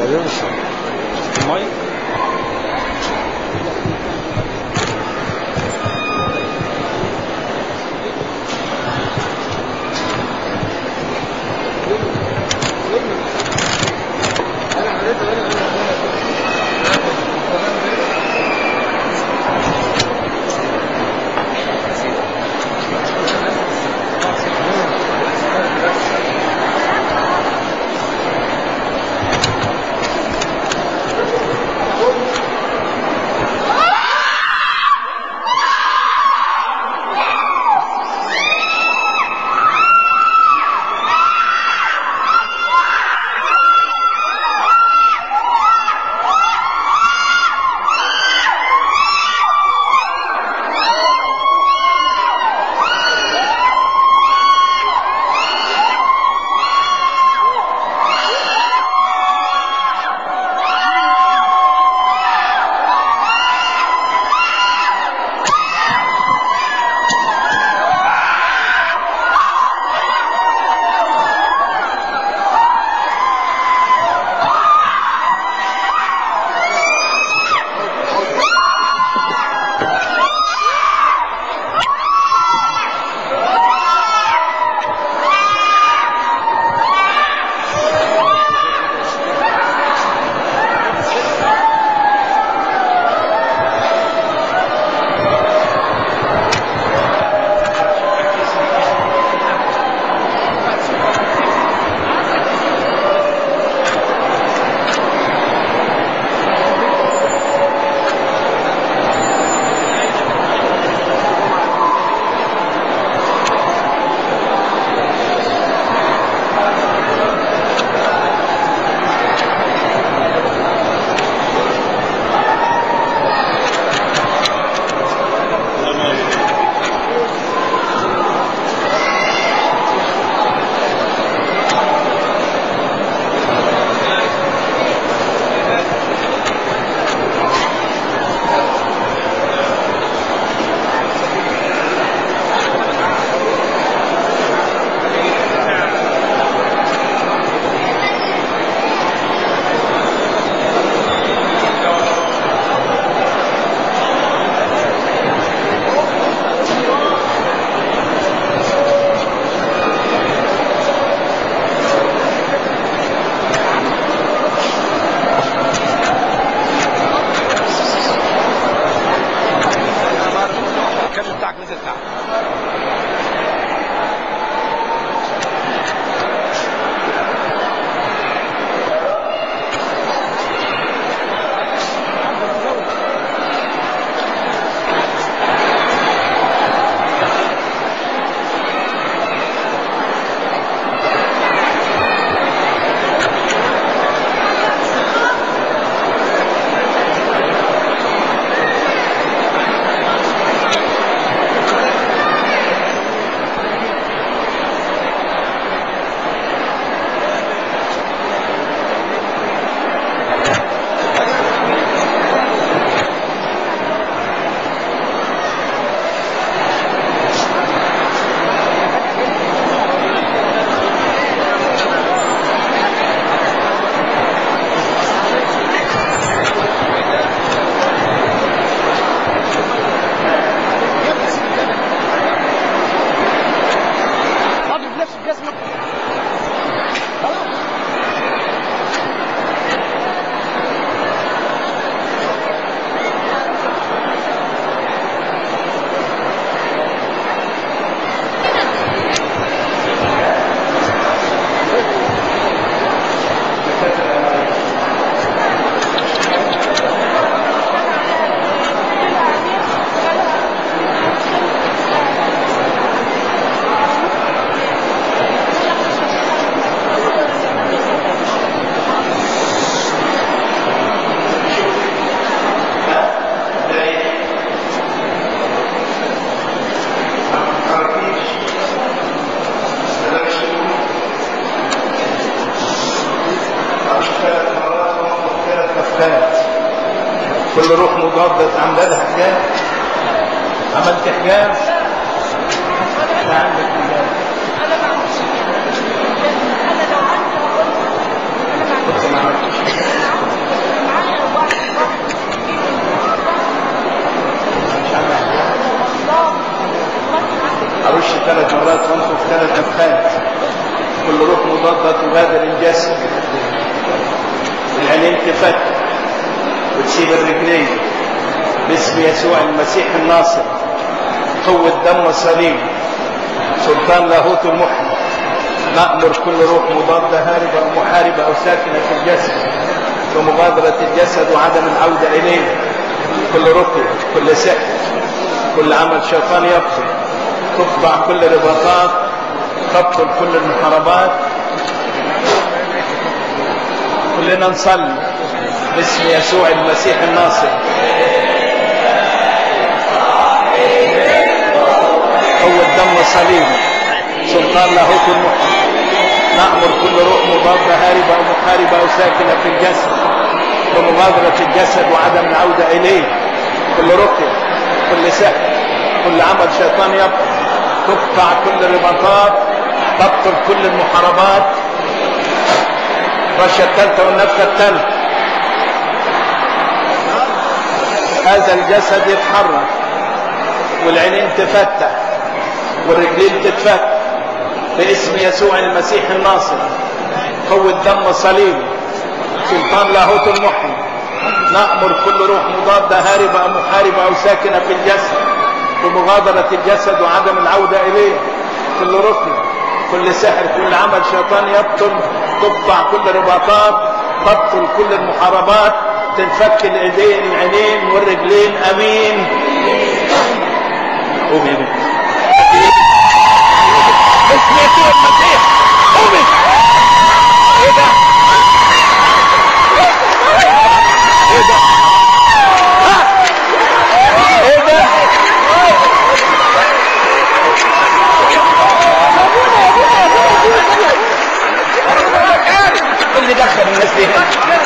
هيوصل المايك الكابل بتاعك نزل تحت اضرب نفسي بجزمه ثلاث مرات ونقف ثلاث كفات كل روح مضادة عملها حجاب عملت حجاب ما عندك حجاب انا ما عنديش انا لو عندي هقول لك. انا ما عنديش ما عملتش مرات وانفخ ثلاث نفخات كل روح مضادة تغادر الجسد العينين تفتح وتسيب الرجلين باسم يسوع المسيح الناصر قوة دم وصليب سلطان لاهوت المحيي نأمر كل روح مضادة هاربة أو محاربة أو ساكنة في الجسد بمغادرة الجسد وعدم العودة إليه كل ركن كل سحر كل عمل شيطان يبطل تقطع كل رباطات تبطل كل المحاربات كلنا نصلي باسم يسوع المسيح الناصر قوة دم وصليبه سلطان لاهوت المحيي نأمر كل روح مضادة هاربة أو محاربة أو ساكنة في الجسد بمغادرة الجسد وعدم العودة إليه كل رقية كل سحر كل عمل شيطان يبطل تقطع كل الرباطات تبطل كل المحاربات الرشة الثالثة والنفخة الثالثة هذا الجسد يتحرك والعينين تفتح والرجلين تتفتح باسم يسوع المسيح الناصر قوة دم صليب سلطان لاهوت المحيي نأمر كل روح مضادة هاربة أو محاربة أو ساكنة في الجسد بمغادرة الجسد وعدم العودة إليه كل ركن كل سحر كل عمل شيطان يبطل تقطع كل رباطات تبطل كل المحاربات تنفك الايدين العينين والرجلين امين قوم يا بنت اسم يسوع المسيح قومي ايه ده؟ ايه ده؟ ها؟ ايه ده؟ اللي دخل الناس دي هنا